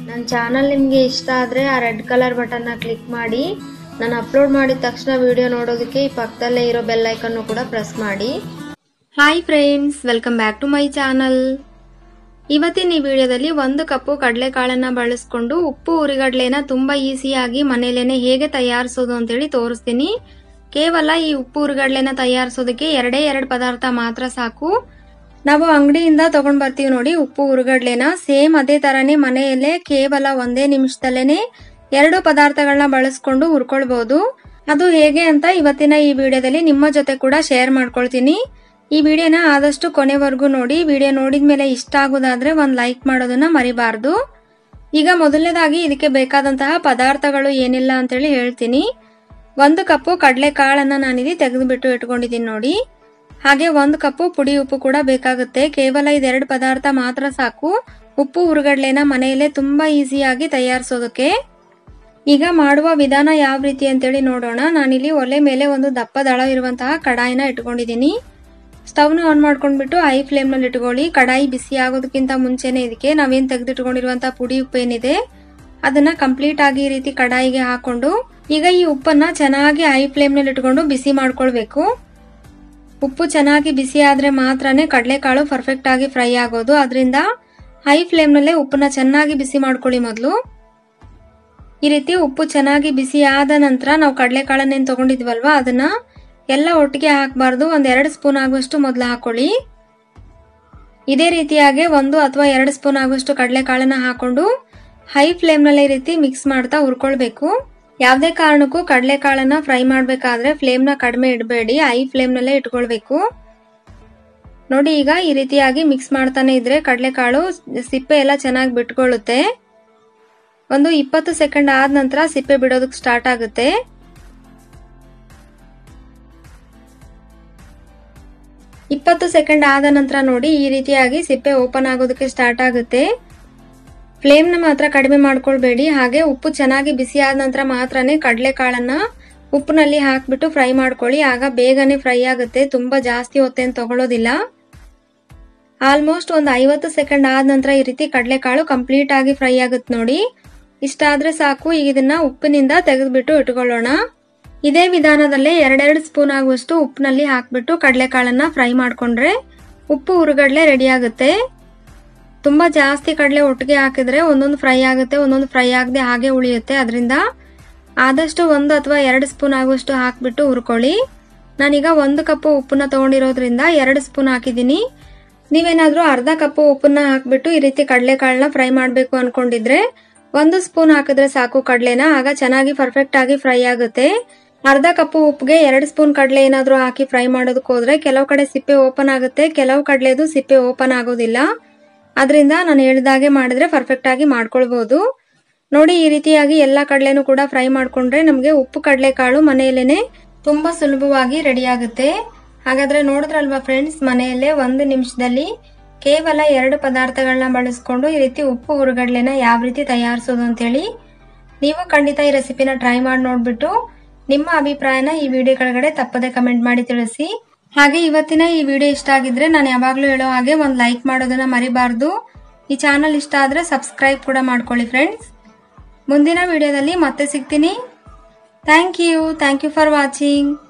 ನನ್ನ ಚಾನಲ್ ನಿಮಗೆ ಇಷ್ಟ ಆದರೆ ಆ ರೆಡ್ ಕಲರ್ ಬಟನ್ನ ಕ್ಲಿಕ್ ಮಾಡಿ ನಾನು ಅಪ್ಲೋಡ್ ಮಾಡಿದ ತಕ್ಷಣ ವಿಡಿಯೋ ನೋಡೋದಕ್ಕೆ ಈ ಪಕ್ಕದಲ್ಲೇ ಇರೋ ಬೆಲ್ ಐಕನ್ನು ಕೂಡ ಪ್ರೆಸ್ ಮಾಡಿ hi friends welcome back to my channel ಇವತ್ತಿನ ಈ ವಿಡಿಯೋದಲ್ಲಿ ಒಂದು ಕಪ್ಪು ಕಡಲೆಕಾಳನ್ನ ಬಳಸ್ಕೊಂಡು ಉಪ್ಪು ಉರಿಗಡ್ಲೆನ ತುಂಬಾ ಈಸಿಯಾಗಿ ಮನೇಲೇನೆ ಹೇಗೆ ತಯಾರಿಸೋದು ಅಂತೇಳಿ ತೋರಿಸ್ತೀನಿ ಕೇವಲ ಈ ಉಪ್ಪು ಉರಿಗಡ್ಲೆನ ತಯಾರಿಸೋದಕ್ಕೆ ಎರಡೇ ಎರಡು ಪದಾರ್ಥ ಮಾತ್ರ ಸಾಕು ನಾವು ಅಂಗಡಿಯಿಂದ ತಗೊಂಡ್ ಬರ್ತೀವಿ ನೋಡಿ ಉಪ್ಪು ಉರುಗಡ್ಲೆನ ಸೇಮ್ ಅದೇ ತರನೇ ಮನೆಯಲ್ಲೇ ಕೇವಲ ಒಂದೇ ನಿಮಿಷದಲ್ಲೇನೆ ಎರಡು ಪದಾರ್ಥಗಳನ್ನ ಬಳಸ್ಕೊಂಡು ಹುರ್ಕೊಳ್ಬಹುದು ಅದು ಹೇಗೆ ಅಂತ ಇವತ್ತಿನ ಈ ವಿಡಿಯೋದಲ್ಲಿ ನಿಮ್ಮ ಜೊತೆ ಕೂಡ ಶೇರ್ ಮಾಡ್ಕೊಳ್ತೀನಿ ಈ ವಿಡಿಯೋನ ಆದಷ್ಟು ಕೊನೆವರೆಗೂ ನೋಡಿ ವಿಡಿಯೋ ನೋಡಿದ್ಮೇಲೆ ಇಷ್ಟ ಆಗೋದಾದ್ರೆ ಒಂದ್ ಲೈಕ್ ಮಾಡೋದನ್ನ ಮರಿಬಾರ್ದು ಈಗ ಮೊದಲನೇದಾಗಿ ಇದಕ್ಕೆ ಬೇಕಾದಂತಹ ಪದಾರ್ಥಗಳು ಏನಿಲ್ಲ ಅಂತೇಳಿ ಹೇಳ್ತೀನಿ ಒಂದು ಕಪ್ಪು ಕಡಲೆ ಕಾಳನ್ನ ನಾನಿಲ್ಲಿ ತೆಗೆದುಬಿಟ್ಟು ಇಟ್ಕೊಂಡಿದ್ದೀನಿ ನೋಡಿ ಹಾಗೆ ಒಂದು ಕಪ್ಪು ಪುಡಿ ಉಪ್ಪು ಕೂಡ ಬೇಕಾಗುತ್ತೆ ಕೇವಲ ಇದೆರಡು ಪದಾರ್ಥ ಮಾತ್ರ ಸಾಕು ಉಪ್ಪು ಉರುಗಡ್ಲೆನ ಮನೆಯಲ್ಲೇ ತುಂಬಾ ಈಸಿಯಾಗಿ ತಯಾರಿಸೋದಕ್ಕೆ ಈಗ ಮಾಡುವ ವಿಧಾನ ಯಾವ ರೀತಿ ಅಂತೇಳಿ ನೋಡೋಣ ನಾನಿಲ್ಲಿ ಒಲೆ ಮೇಲೆ ಒಂದು ದಪ್ಪ ದಳ ಇರುವಂತಹ ಕಡಾಯಿನ ಇಟ್ಕೊಂಡಿದ್ದೀನಿ ಸ್ಟವ್ನ ಆನ್ ಮಾಡ್ಕೊಂಡ್ಬಿಟ್ಟು ಹೈ ಫ್ಲೇಮ್ ನಲ್ಲಿ ಇಟ್ಕೊಳ್ಳಿ ಕಡಾಯಿ ಬಿಸಿ ಆಗೋದಕ್ಕಿಂತ ಮುಂಚೆನೆ ಇದಕ್ಕೆ ನಾವೇನ್ ತೆಗೆದಿಟ್ಕೊಂಡಿರುವಂತಹ ಪುಡಿ ಉಪ್ಪು ಏನಿದೆ ಅದನ್ನ ಕಂಪ್ಲೀಟ್ ಆಗಿ ಈ ರೀತಿ ಕಡಾಯಿಗೆ ಹಾಕೊಂಡು ಈಗ ಈ ಉಪ್ಪನ್ನ ಚೆನ್ನಾಗಿ ಹೈ ಫ್ಲೇಮ್ ನಲ್ಲಿ ಇಟ್ಕೊಂಡು ಬಿಸಿ ಮಾಡ್ಕೊಳ್ಬೇಕು ಉಪ್ಪು ಚೆನ್ನಾಗಿ ಬಿಸಿ ಆದ್ರೆ ಮಾತ್ರನೇ ಕಡಲೆಕಾಳು ಪರ್ಫೆಕ್ಟ್ ಆಗಿ ಫ್ರೈ ಆಗೋದು ಅದರಿಂದ ಹೈ ಫ್ಲೇಮ್ ನಲ್ಲೇ ಉಪ್ಪನ್ನ ಚೆನ್ನಾಗಿ ಬಿಸಿ ಮಾಡ್ಕೊಳ್ಳಿ ಮೊದಲು ಈ ರೀತಿ ಉಪ್ಪು ಚೆನ್ನಾಗಿ ಬಿಸಿ ಆದ ನಂತರ ನಾವು ಕಡಲೆಕಾಳನ್ನೇನು ತಗೊಂಡಿದ್ವಲ್ವಾ ಅದನ್ನ ಎಲ್ಲ ಒಟ್ಟಿಗೆ ಹಾಕಬಾರ್ದು ಒಂದ್ ಎರಡು ಸ್ಪೂನ್ ಆಗುವಷ್ಟು ಮೊದಲು ಹಾಕೊಳ್ಳಿ ಇದೇ ರೀತಿಯಾಗಿ ಒಂದು ಅಥವಾ ಎರಡು ಸ್ಪೂನ್ ಆಗುವಷ್ಟು ಕಡಲೆಕಾಳನ್ನ ಹಾಕೊಂಡು ಹೈ ಫ್ಲೇಮ್ ನಲ್ಲಿ ಈ ರೀತಿ ಮಿಕ್ಸ್ ಮಾಡ್ತಾ ಹುರ್ಕೊಳ್ಬೇಕು ಯಾವುದೇ ಕಾರಣಕ್ಕೂ ಕಡಲೆಕಾಳನ್ನ ಫ್ರೈ ಮಾಡಬೇಕಾದ್ರೆ ಫ್ಲೇಮ್ನ ಕಡಿಮೆ ಇಡಬೇಡಿ ಹೈ ಫ್ಲೇಮ್ ನಲ್ಲೇ ಇಟ್ಕೊಳ್ಬೇಕು ನೋಡಿ ಈಗ ಈ ರೀತಿಯಾಗಿ ಮಿಕ್ಸ್ ಮಾಡ್ತಾನೆ ಇದ್ರೆ ಕಡಲೆಕಾಳು ಸಿಪ್ಪೆ ಎಲ್ಲ ಚೆನ್ನಾಗಿ ಬಿಟ್ಕೊಳ್ಳುತ್ತೆ ಒಂದು ಇಪ್ಪತ್ತು ಸೆಕೆಂಡ್ ಆದ ನಂತರ ಸಿಪ್ಪೆ ಬಿಡೋದಕ್ಕೆ ಸ್ಟಾರ್ಟ್ ಆಗುತ್ತೆ ಇಪ್ಪತ್ತು ಸೆಕೆಂಡ್ ಆದ ನಂತರ ನೋಡಿ ಈ ರೀತಿಯಾಗಿ ಸಿಪ್ಪೆ ಓಪನ್ ಆಗೋದಕ್ಕೆ ಸ್ಟಾರ್ಟ್ ಆಗುತ್ತೆ ಫ್ಲೇಮ್ನ ಮಾತ್ರ ಕಡಿಮೆ ಮಾಡ್ಕೊಳ್ಬೇಡಿ ಹಾಗೆ ಉಪ್ಪು ಚೆನ್ನಾಗಿ ಬಿಸಿ ಆದ ನಂತರ ಮಾತ್ರನೇ ಕಡಲೆಕಾಳನ್ನ ಉಪ್ಪಿನಲ್ಲಿ ಹಾಕ್ಬಿಟ್ಟು ಫ್ರೈ ಮಾಡ್ಕೊಳ್ಳಿ ಆಗ ಬೇಗನೆ ಫ್ರೈ ಆಗುತ್ತೆ ತುಂಬಾ ಜಾಸ್ತಿ ಹೊತ್ತೇನು ತಗೊಳ್ಳೋದಿಲ್ಲ ಆಲ್ಮೋಸ್ಟ್ ಒಂದು ಐವತ್ತು ಸೆಕೆಂಡ್ ಆದ ನಂತರ ಈ ರೀತಿ ಕಡಲೆಕಾಳು ಕಂಪ್ಲೀಟ್ ಆಗಿ ಫ್ರೈ ಆಗುತ್ತೆ ನೋಡಿ ಇಷ್ಟಾದ್ರೆ ಸಾಕು ಈಗ ಇದನ್ನ ಉಪ್ಪಿನಿಂದ ತೆಗೆದ್ಬಿಟ್ಟು ಇಟ್ಕೊಳ್ಳೋಣ ಇದೇ ವಿಧಾನದಲ್ಲೇ ಎರಡೆರಡು ಸ್ಪೂನ್ ಆಗುವಷ್ಟು ಉಪ್ಪಿನಲ್ಲಿ ಹಾಕ್ಬಿಟ್ಟು ಕಡಲೆಕಾಳನ್ನ ಫ್ರೈ ಮಾಡ್ಕೊಂಡ್ರೆ ಉಪ್ಪು ಉರುಗಡ್ಲೆ ರೆಡಿ ಆಗುತ್ತೆ ತುಂಬಾ ಜಾಸ್ತಿ ಕಡಲೆ ಒಟ್ಟಿಗೆ ಹಾಕಿದ್ರೆ ಒಂದೊಂದು ಫ್ರೈ ಆಗುತ್ತೆ ಒಂದೊಂದು ಫ್ರೈ ಆಗದೆ ಹಾಗೆ ಉಳಿಯುತ್ತೆ ಅದರಿಂದ ಆದಷ್ಟು ಒಂದು ಅಥವಾ ಎರಡು ಸ್ಪೂನ್ ಆಗುವಷ್ಟು ಹಾಕ್ಬಿಟ್ಟು ಹುರ್ಕೊಳ್ಳಿ ನಾನೀಗ ಒಂದು ಕಪ್ಪು ಉಪ್ಪನ್ನ ತಗೊಂಡಿರೋದ್ರಿಂದ ಎರಡು ಸ್ಪೂನ್ ಹಾಕಿದ್ದೀನಿ ನೀವೇನಾದ್ರೂ ಅರ್ಧ ಕಪ್ಪು ಉಪ್ಪನ್ನ ಹಾಕ್ಬಿಟ್ಟು ಈ ರೀತಿ ಕಡಲೆಕಾಳನ್ನ ಫ್ರೈ ಮಾಡಬೇಕು ಅನ್ಕೊಂಡಿದ್ರೆ ಒಂದು ಸ್ಪೂನ್ ಹಾಕಿದ್ರೆ ಸಾಕು ಕಡಲೆನ ಆಗ ಚೆನ್ನಾಗಿ ಪರ್ಫೆಕ್ಟ್ ಆಗಿ ಫ್ರೈ ಆಗುತ್ತೆ ಅರ್ಧ ಕಪ್ಪು ಉಪ್ಪಿಗೆ ಎರಡು ಸ್ಪೂನ್ ಕಡಲೆ ಏನಾದ್ರೂ ಹಾಕಿ ಫ್ರೈ ಮಾಡೋದಕ್ಕೆ ಹೋದ್ರೆ ಕೆಲವು ಕಡೆ ಸಿಪ್ಪೆ ಓಪನ್ ಆಗುತ್ತೆ ಕೆಲವು ಕಡಲೆದು ಸಿಪ್ಪೆ ಓಪನ್ ಆಗೋದಿಲ್ಲ ಅದರಿಂದ ನಾನು ಹೇಳಿದಾಗೆ ಮಾಡಿದ್ರೆ ಪರ್ಫೆಕ್ಟ್ ಆಗಿ ಮಾಡ್ಕೊಳ್ಬಹುದು ನೋಡಿ ಈ ರೀತಿಯಾಗಿ ಎಲ್ಲಾ ಕಡಲೆನೂ ಕೂಡ ಫ್ರೈ ಮಾಡ್ಕೊಂಡ್ರೆ ನಮಗೆ ಉಪ್ಪು ಕಡಲೆಕಾಳು ಮನೆಯಲ್ಲೇನೆ ತುಂಬಾ ಸುಲಭವಾಗಿ ರೆಡಿ ಆಗುತ್ತೆ ಹಾಗಾದ್ರೆ ನೋಡಿದ್ರಲ್ವಾ ಫ್ರೆಂಡ್ಸ್ ಮನೆಯಲ್ಲೇ ಒಂದು ನಿಮಿಷದಲ್ಲಿ ಕೇವಲ ಎರಡು ಪದಾರ್ಥಗಳನ್ನ ಬಳಸ್ಕೊಂಡು ಈ ರೀತಿ ಉಪ್ಪು ಹುರುಗಡ್ಲೆನ ಯಾವ ರೀತಿ ತಯಾರಿಸೋದು ಅಂತೇಳಿ ನೀವು ಖಂಡಿತ ಈ ರೆಸಿಪಿನ ಟ್ರೈ ಮಾಡಿ ನೋಡ್ಬಿಟ್ಟು ನಿಮ್ಮ ಅಭಿಪ್ರಾಯನ ಈ ವಿಡಿಯೋ ಕೆಳಗಡೆ ತಪ್ಪದೆ ಕಮೆಂಟ್ ಮಾಡಿ ತಿಳಿಸಿ ಹಾಗೆ ಇವತ್ತಿನ ಈ ವಿಡಿಯೋ ಇಷ್ಟ ಆಗಿದ್ರೆ ನಾನು ಯಾವಾಗ್ಲೂ ಹೇಳೋ ಹಾಗೆ ಒಂದು ಲೈಕ್ ಮಾಡೋದನ್ನ ಮರಿಬಾರ್ದು ಈ ಚಾನಲ್ ಇಷ್ಟ ಆದ್ರೆ ಸಬ್ಸ್ಕ್ರೈಬ್ ಕೂಡ ಮಾಡ್ಕೊಳ್ಳಿ ಫ್ರೆಂಡ್ಸ್ ಮುಂದಿನ ವಿಡಿಯೋದಲ್ಲಿ ಮತ್ತೆ ಸಿಗ್ತೀನಿ thank you thank you for watching